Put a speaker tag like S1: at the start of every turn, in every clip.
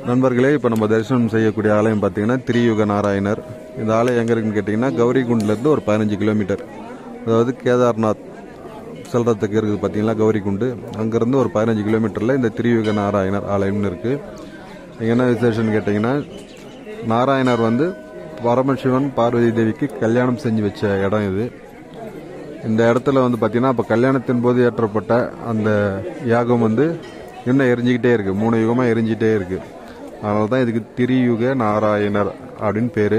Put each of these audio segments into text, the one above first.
S1: நண்பர்களே இப்போ நம்ம தரிசனம் செய்யக்கூடிய ஆலயம் பார்த்தீங்கன்னா திரியுக நாராயணர் இந்த ஆலயம் எங்கே இருக்குன்னு கேட்டிங்கன்னா கௌரிகுண்ட்லேருந்து ஒரு பதினஞ்சு கிலோமீட்டர் அதாவது கேதார்நாத் செல்றதுக்கு இருக்குது பார்த்தீங்களா கௌரிகுண்டு அங்கேருந்து ஒரு பதினஞ்சு கிலோமீட்டரில் இந்த திரியுக நாராயணர் ஆலயம்னு இருக்குது இங்கே என்ன விசேஷம்னு கேட்டிங்கன்னா நாராயணர் வந்து பரமசிவன் பார்வதி தேவிக்கு கல்யாணம் செஞ்சு வச்ச இடம் இது இந்த இடத்துல வந்து பார்த்தீங்கன்னா இப்போ கல்யாணத்தின் போது ஏற்றப்பட்ட அந்த யாகம் வந்து இன்னும் எரிஞ்சிக்கிட்டே இருக்கு மூணு யுகமாக எரிஞ்சிட்டே இருக்கு அதனால தான் இதுக்கு திரியுக நாராயணர் அப்படின்னு பேரு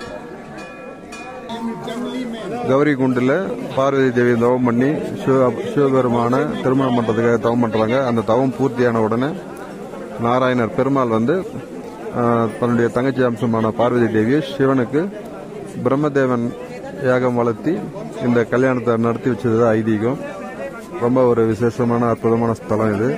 S1: கௌரி குண்டில் பார்வதி தேவி தவம் பண்ணி சிவ சிவபெருமான திருமணம் பண்ணுறதுக்காக தவம் பண்ணுறாங்க அந்த தவம் பூர்த்தியான உடனே நாராயணர் பெருமாள் வந்து ஆஹ், தன்னுடைய தங்கச்சி அம்சமான பார்வதி தேவியை சிவனுக்கு பிரம்மதேவன் யாகம் வளர்த்தி இந்த கல்யாணத்தை நடத்தி வச்சது தான் ஐதீகம் ரொம்ப ஒரு விசேஷமான அற்புதமான ஸ்தலம் இது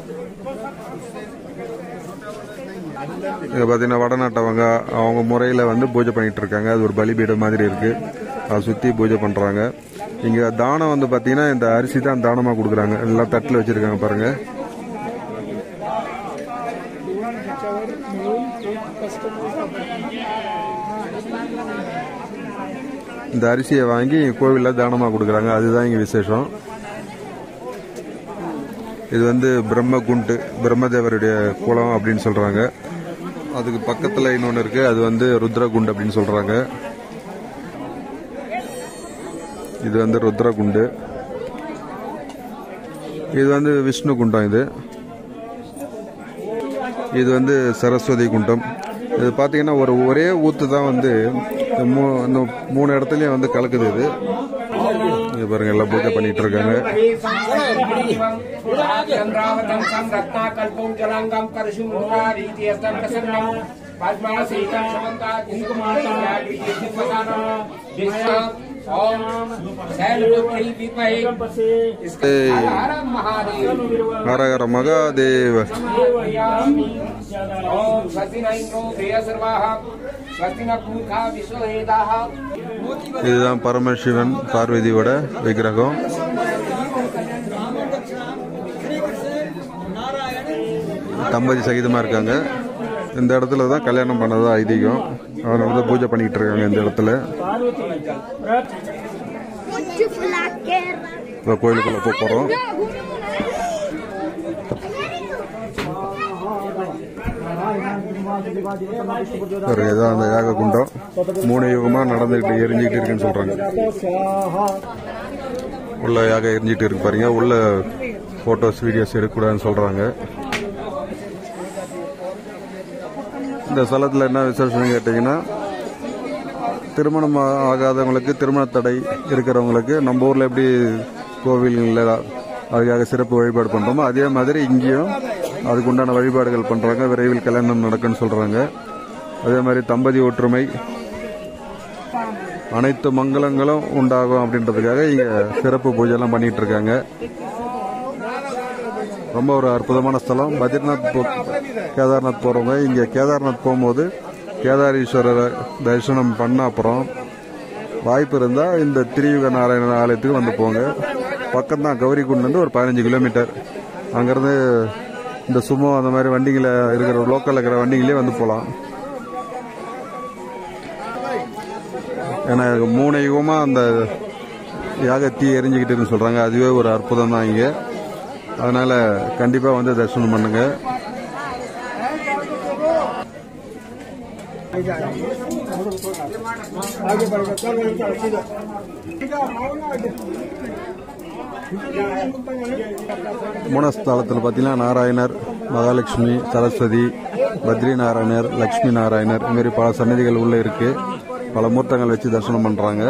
S1: இங்க பார்த்தீங்கன்னா வடநாட்டவங்க அவங்க முறையில் வந்து பூஜை பண்ணிட்டு இருக்காங்க அது ஒரு பலிபீடம் மாதிரி இருக்கு அதை சுற்றி பூஜை பண்ணுறாங்க இங்கே தானம் வந்து பார்த்தீங்கன்னா இந்த அரிசி தான் தானமாக கொடுக்குறாங்க எல்லாம் தட்டில் வச்சுருக்காங்க பாருங்க இந்த அரிசியை வாங்கி கோவிலில் தானமாக கொடுக்குறாங்க அதுதான் இங்கே விசேஷம் இது வந்து பிரம்ம குண்டு பிரம்மதேவருடைய குளம் அப்படின்னு சொல்றாங்க அதுக்கு பக்கத்துல இன்னொன்று இருக்கு அது வந்து ருத்ரகுண்டு அப்படின்னு சொல்றாங்க இது வந்து ருத்ரகுண்டு இது வந்து விஷ்ணு குண்டம் இது இது வந்து சரஸ்வதி குண்டம் இது பார்த்தீங்கன்னா ஒரு ஒரே ஊத்து தான் வந்து இந்த மூ- இந்த மூணு இடத்துலயும் வந்து கலக்குது இது இங்க பாருங்க எல்லாம் பூஜை பண்ணிட்டு இருக்காங்க
S2: चंद्रावतम सम रत्नाकल्पम जलांगम करशुरारीति अस्तं प्रसन्नम पद्मासीतं समन्ता कुंकुमाता विद्युत्पदान विश्व ओम शैलपुत्री विपै
S1: ஏய்,
S2: हर महादेव
S1: ஹரஹர மகாதேவ
S2: ओम स्वस्ति न इंद्रो देयसर्वाः स्वस्ति न पूर्खा विश्ववेदाः
S1: இதுதான் பரமசிவன் பார்வதியோட விக்கிரகம் தம்பதி சகிதமா இருக்காங்க இந்த இடத்துல தான் கல்யாணம் பண்ணதா ஐதீகம் அதனால தான் பூஜை பண்ணிக்கிட்டு இருக்காங்க இந்த இடத்துல
S3: Mucho flaquera.
S1: இப்போ கோயிலுக்குள்ள போக போறோம் ஒரு ஏதோ அந்த யாக குண்டம் மூணு யுகமா நடந்துகிட்டு எரிஞ்சுக்கிட்டு இருக்குன்னு சொல்றாங்க உள்ள யாக எரிஞ்சிட்டு இருக்கு பாருங்க உள்ள போட்டோஸ் வீடியோஸ் எடுக்கக்கூடாதுன்னு சொல்றாங்க இந்த ஸ்தலத்தில் என்ன விசேஷம்னு கேட்டிங்கன்னா திருமணம் ஆ- ஆகாதவங்களுக்கு திருமண தடை இருக்கிறவங்களுக்கு நம்ம ஊரில் எப்படி கோவில்களில் அதுக்காக சிறப்பு வழிபாடு பண்ணுறோமோ அதே மாதிரி இங்கேயும் அதுக்கு உண்டான வழிபாடுகள் பண்ணுறாங்க விரைவில் கல்யாணம் நடக்குன்னு சொல்கிறாங்க அதே மாதிரி தம்பதி ஒற்றுமை அனைத்து மங்களங்களும் உண்டாகும் அப்படின்றதுக்காக இங்கே சிறப்பு பூஜைலாம் பண்ணிட்டு இருக்காங்க ரொம்ப ஒரு அற்புதமான ஸ்தலம் பத்ரிநாத் போ கேதார்நாத் போகிறவங்க இங்கே கேதார்நாத் போகும்போது கேதாரீஸ்வரரை தரிசனம் பண்ண அப்புறம் வாய்ப்பு இருந்தால் இந்த திரியுக நாராயணன் ஆலயத்துக்கு வந்து போங்க பக்கம் தான் கௌரிகுண்ட்லேருந்து ஒரு பதினஞ்சு கிலோமீட்டர் அங்கேருந்து இந்த சுமோ அந்த மாதிரி வண்டிகளை இருக்கிற லோக்கலில் இருக்கிற வண்டிகளே வந்து போகலாம் ஏன்னா மூணு யுகமாக அந்த யாக தீ எரிஞ்சுக்கிட்டுன்னு சொல்கிறாங்க அதுவே ஒரு அற்புதம் தான் இங்கே அதனால் கண்டிப்பாக வந்து தரிசனம் பண்ணுங்க மூணஸ்தலத்தில் பார்த்தீங்கன்னா நாராயணர் மகாலட்சுமி சரஸ்வதி பத்ரி நாராயணர் லக்ஷ்மி நாராயணர் இதுமாரி பல சன்னதிகள் உள்ள இருக்கு பல மூர்த்தங்கள் வச்சு தரிசனம் பண்றாங்க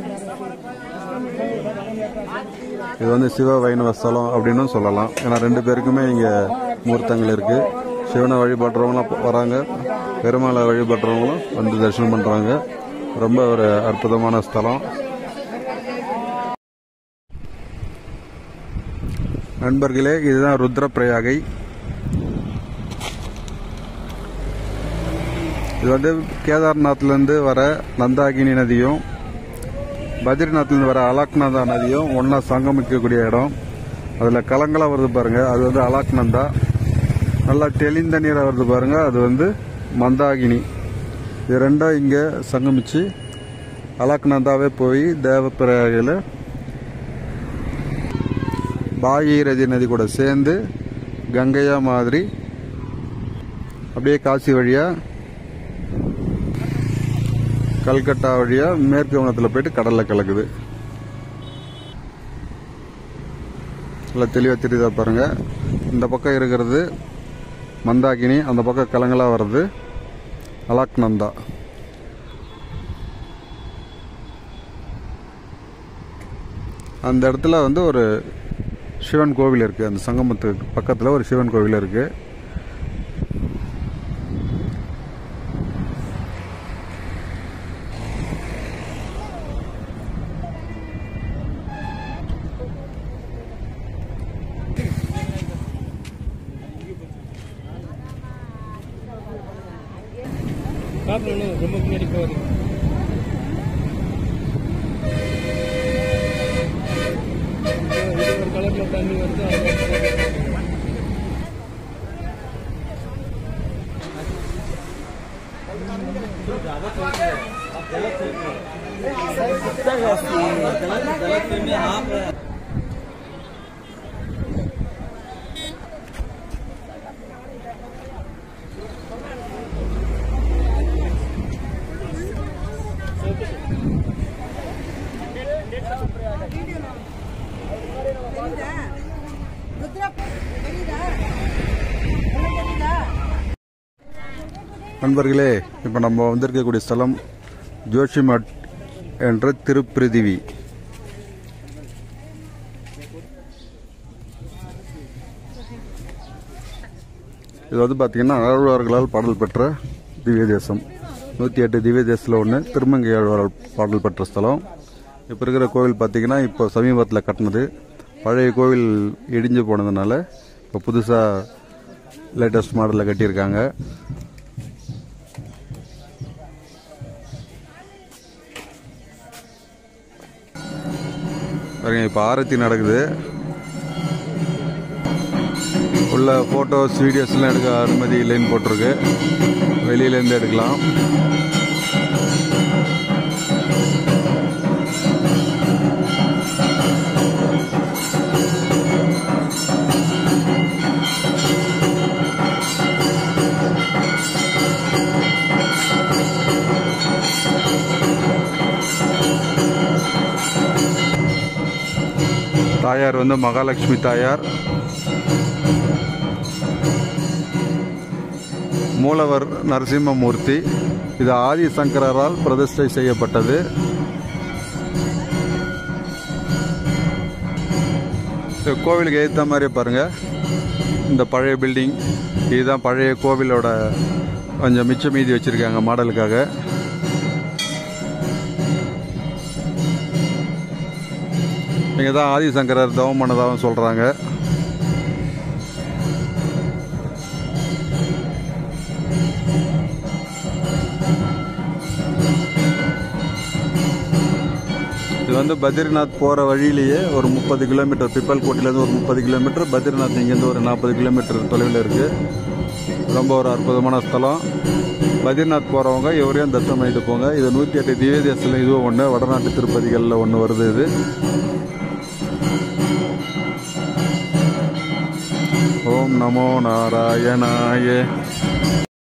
S1: இது வந்து சிவ வைணவ ஸ்தலம் அப்படின்னு சொல்லலாம் ஏன்னா ரெண்டு பேருக்குமே இங்க மூர்த்தங்கள் இருக்கு சிவனை வழிபடுறவங்களும் வராங்க பெருமாளை வழிபடுறவங்களும் வந்து தரிசனம் பண்றாங்க ரொம்ப ஒரு அற்புதமான ஸ்தலம் நண்பர்களே இதுதான் ருத்ரப்பிரயாகை இது வந்து கேதார்நாத்லேருந்து வர நந்தாகினி நதியும் பத்ரிநாத்லேருந்து வர அலாக்நந்தா நதியும் ஒன்றா சங்கமிக்கக்கூடிய இடம் அதில் கலங்களாக வருது பாருங்க அது வந்து அலாக்நந்தா நல்லா தெளிந்த நீராக வருது பாருங்க அது வந்து மந்தாகினி இது ரெண்டும் இங்கே சங்கமிச்சு அலக்நந்தாவே போய் தேவப்பிரகையில் பாகீரதி நதி கூட சேர்ந்து கங்கையா மாதிரி அப்படியே காசி வழியா கல்கட்டா வழியா மேற்கு வங்கத்தில் போயிட்டு கடல்ல கலக்குது நல்லா தெளிவாக தெரியுதா பாருங்க இந்த பக்கம் இருக்கிறது மந்தாகினி அந்த பக்கம் கலங்களாக வர்றது அலாக்நந்தா அந்த இடத்துல வந்து ஒரு சிவன் கோவில் இருக்குது அந்த சங்கமத்துக்கு பக்கத்தில் ஒரு சிவன் கோவில் இருக்குது
S4: சாப்பிடணும் ரொம்ப முன்னாடி போகுது இது ஒரு கலர்ல தண்ணி வருது அது
S1: நண்பர்களே இப்போ நம்ம வந்திருக்கக்கூடிய ஸ்தலம் ஜோஷிமட் என்ற திருப்பிரிதிவி இது வந்து பார்த்தீங்கன்னா ஆழ்வார்களால் பாடல் பெற்ற திவ்ய தேசம் நூற்றி எட்டு திவ்ய தேசத்தில் ஒன்று திருமங்கை ஆழ்வாரால் பாடல் பெற்ற ஸ்தலம் இப்போ இருக்கிற கோவில் பார்த்தீங்கன்னா இப்போ சமீபத்தில் கட்டினது பழைய கோவில் இடிஞ்சு போனதுனால இப்போ புதுசாக லேட்டஸ்ட் மாடலில் கட்டியிருக்காங்க பாருங்க இப்போ ஆரத்தி நடக்குது உள்ள ஃபோட்டோஸ் வீடியோஸ்லாம் எடுக்க அனுமதி இல்லைன்னு போட்டிருக்கு வெளியிலேருந்து எடுக்கலாம் தாயார் வந்து மகாலட்சுமி தாயார் மூலவர் நரசிம்மமூர்த்தி இது ஆதிசங்கரால் பிரதிஷ்டை செய்யப்பட்டது இந்த கோவிலுக்கு ஏற்ற மாதிரி பாருங்க இந்த பழைய பில்டிங் இதுதான் பழைய கோவிலோட கொஞ்சம் மிச்ச மீதி வச்சிருக்காங்க மாடலுக்காக இங்கே தான் ஆதிசங்கரர் தவம் பண்ணதாகவும் சொல்கிறாங்க இது வந்து பத்ரிநாத் போகிற வழியிலேயே ஒரு முப்பது கிலோமீட்டர் பிப்பல்கோட்டிலேருந்து ஒரு முப்பது கிலோமீட்டர் பத்ரிநாத் இங்கேருந்து ஒரு நாற்பது கிலோமீட்டர் தொலைவில் இருக்குது ரொம்ப ஒரு அற்புதமான ஸ்தலம் பத்ரிநாத் போகிறவங்க இவரையும் தரிசனம் பண்ணிட்டு போங்க இது நூற்றி எட்டு திவ்ய தேசத்தில் இதுவும் ஒன்று வடநாட்டு திருப்பதிகளில் ஒன்று வருது இது ஓம் நமோ நாராயணாய